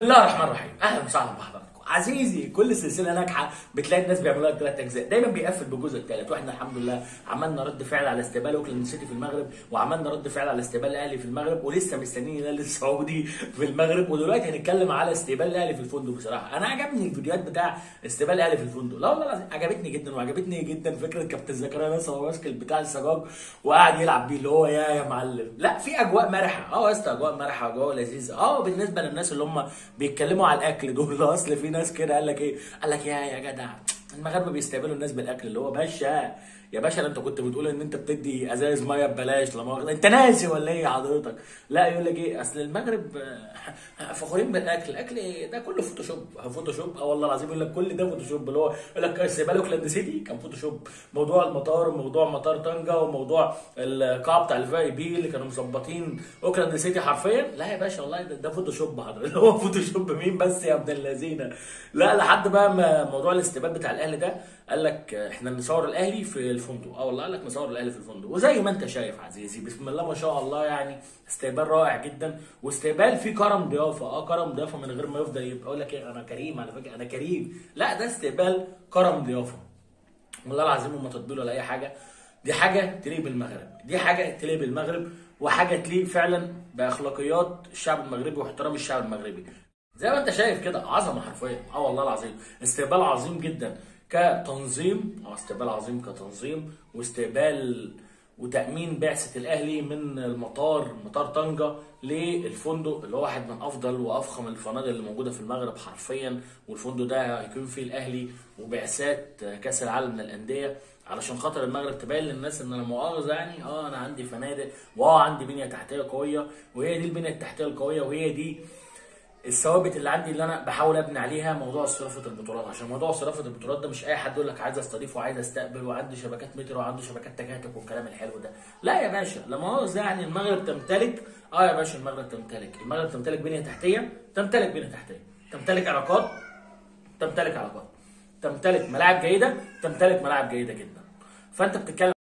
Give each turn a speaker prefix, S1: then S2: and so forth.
S1: بسم الله الرحمن الرحيم اهلا وسهلا بحضراتكم عزيزي كل سلسله ناجحه بتلاقي الناس بيعملوها ثلاث اجزاء دايما بيقفل بالجزء الثالث واحنا الحمد لله عملنا رد فعل على استقبال اوكلاند سيتي في المغرب وعملنا رد فعل على استقبال الاهلي في المغرب ولسه مستنيين الهلال السعودي في المغرب ودلوقتي هنتكلم على استقبال الاهلي في الفندق بصراحه انا عجبني الفيديوهات بتاع استقبال الاهلي في الفندق لا والله العظيم عجبتني جدا وعجبتني جدا فكره كابتن زكريا ناصر هو ماسك بتاع السجاج وقاعد يلعب بيه اللي هو يا يا معلم لا في اجواء مرحه اه يا اسطى اجواء مرحه اجواء لذيذه اه بالنسبه للناس اللي هم بيتكلموا على الاكل دول اصل في ناس كده قال لك ايه قال لك يا يا جدع المغاربه بيستقبلوا الناس بالاكل اللي هو باشا يا باشا ده انت كنت بتقول ان انت بتدي ازايز ميه ببلاش لا مؤاخذه انت ناسي ولا ايه يا حضرتك؟ لا يقول لك ايه اصل المغرب آه، فخورين بالاكل، الاكل إيه؟ ده كله فوتوشوب فوتوشوب اه والله العظيم يقول لك كل ده فوتوشوب اللي هو يقول لك استقبال اوكلاند سيتي كان فوتوشوب، موضوع المطار وموضوع مطار طنجه وموضوع القاعه بتاع الفي اي بي اللي كانوا مظبطين اوكلاند سيتي حرفيا لا يا باشا والله ده, ده فوتوشوب حضرتك اللي هو فوتوشوب مين بس يا ابن اللذينه لا لحد بقى ما موضوع الاستقبال بتاع الاهلي ده قال لك احنا نصور الاهلي في الفندق اه والله قال لك نصور الاهلي في الفندق وزي ما انت شايف عزيزي بسم الله ما شاء الله يعني استقبال رائع جدا واستقبال فيه كرم ضيافه اه كرم ضيافه من غير ما يفضل يبقى يقول لك ايه انا كريم على فكره انا كريم لا ده استقبال كرم ضيافه والله العظيم وما تطبيل ولا اي حاجه دي حاجه تليق بالمغرب دي حاجه تليق بالمغرب وحاجه تليق فعلا باخلاقيات الشعب المغربي واحترام الشعب المغربي زي ما انت شايف كده عظمه حرفيا اه والله العظيم استقبال عظيم جدا كتنظيم اه استقبال عظيم كتنظيم واستقبال وتامين بعثه الاهلي من المطار مطار طنجه للفندق اللي هو واحد من افضل وافخم الفنادق اللي موجوده في المغرب حرفيا والفندق ده هيكون فيه الاهلي وبعثات كاس العالم للانديه علشان خاطر المغرب تبين للناس ان انا مؤاخذه يعني اه انا عندي فنادق واه عندي بنيه تحتيه قويه وهي دي البنيه التحتيه القويه وهي دي الثوابت اللي عندي اللي انا بحاول ابني عليها موضوع صرافه البطولات عشان موضوع صرافه البطولات ده مش اي حد يقول لك عايز استضيف وعايز استقبل وعندي شبكات مترو وعندي شبكات تكاتك والكلام الحلو ده لا يا باشا لا مؤاخذه يعني المغرب تمتلك اه يا باشا المغرب تمتلك المغرب تمتلك بنيه تحتيه تمتلك بنيه تحتيه تمتلك علاقات تمتلك علاقات تمتلك ملاعب جيده تمتلك ملاعب جيده جدا فانت بتتكلم